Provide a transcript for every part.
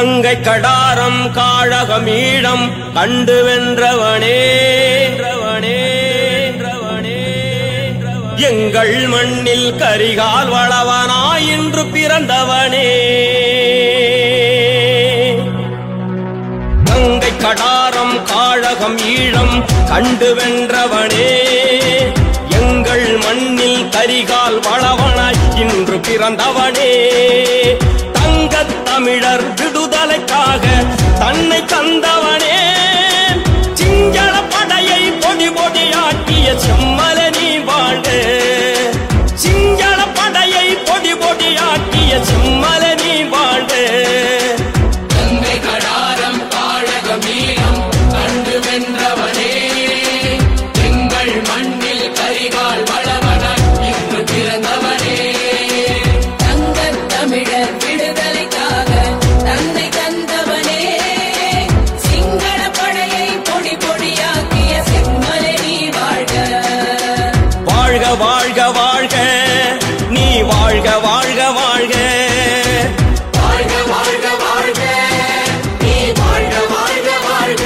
கங்கை கடாரம் காழகமீழம் கண்டு வென்றவனே வென்றவனே, வென்றவனே, வென்றவனே. எங்கள் மண்ணில் கரிகால் வளவனாய் இன்று பிறந்தவனே கங்கை கடாரம் காழகம் ஈழம் கண்டு வென்றவனே எங்கள் மண்ணில் கரிகால் வளவனாய் இன்று பிறந்தவனே தங்கத் தமிழர் விடுதலைக்காக தன்னை தந்தவனே சிங்கள படையை பொடி பொடியாக்கிய செம்மல நீ வாழ்க சிங்கள படையை பொடி பொடியாக்கிய செம்மல நீ வாழ்க கங்கை கடாரம் காழகமீனம் கண்டு வென்றவனே எங்கள் மண்ணில் கரிகால் வளவனாய் இன்று பிறந்தவனே தங்கத் தமிழர் விடுதலைக்காக தன்னை தந்தவனே சிங்கள படையை பொடி பொடியாக்கிய செம்மலனி வாழ்க வாழ்க வாழ்க வாழ்க நீ வாழ்க வாழ்க வாழ்க வாழ்க வாழ்க வாழ்க நீ வாழ்க வாழ்க வாழ்க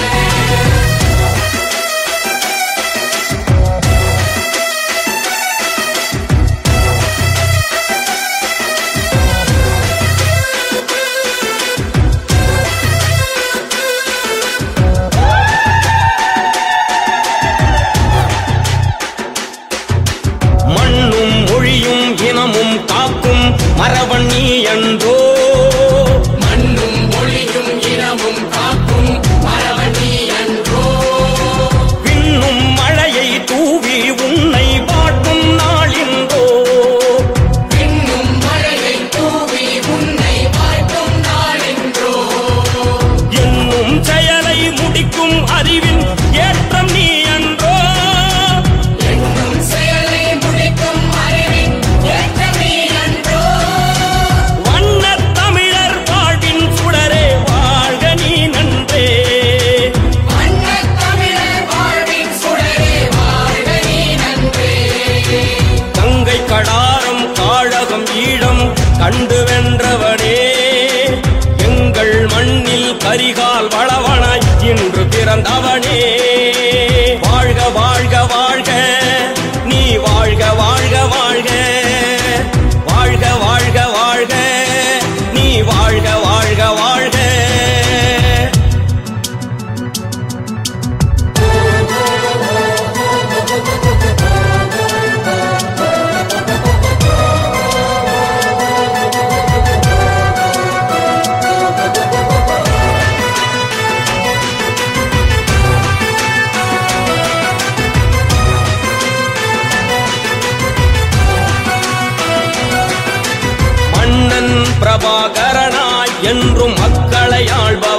மண்ணும் மொழியும் இனமும் காக்கும் மரவன் நீ என்றோ மண்ணும் மொழியும் இனமும் காக்கும் மரவணி அன்றோ விண்ணும் மழையை தூவி உன்னை வாட்டும் நாளின்றோ பின்னும் மழையை தூவி உன்னை வாழ்த்தும் நாளென்றோ என்னும் செயலை முடிக்கும் அறிவின் ஏற்றம் நீ என்றோ என்னும் செயலை முடிக்கும் அறிவின் ஏற்றம் நீ அன்றோ வண்ணத் தமிழர் வாழ்வின் சுடரே வாழ்க நீ நன்றே அண்ணத் தமிழர் வாழ்வின் சுடரே வாழ்க நீ நன்றே கங்கை கடாரம் காழகம் ஈழம் கண்டு வென்றவனே எங்கள் மண்ணில் கரிகால் வளவனாய் இன்று பிறந்தவனே வாழ்க வாழ்க வாழ்க நீ வாழ்க வாழ்க வாழ்க வாழ்க வாழ்க வாழ்க நீ வாழ்க வாழ்க வாழ்க மன்னன் பிரபாகரனாய் என்றும் மக்களை ஆள்பவனே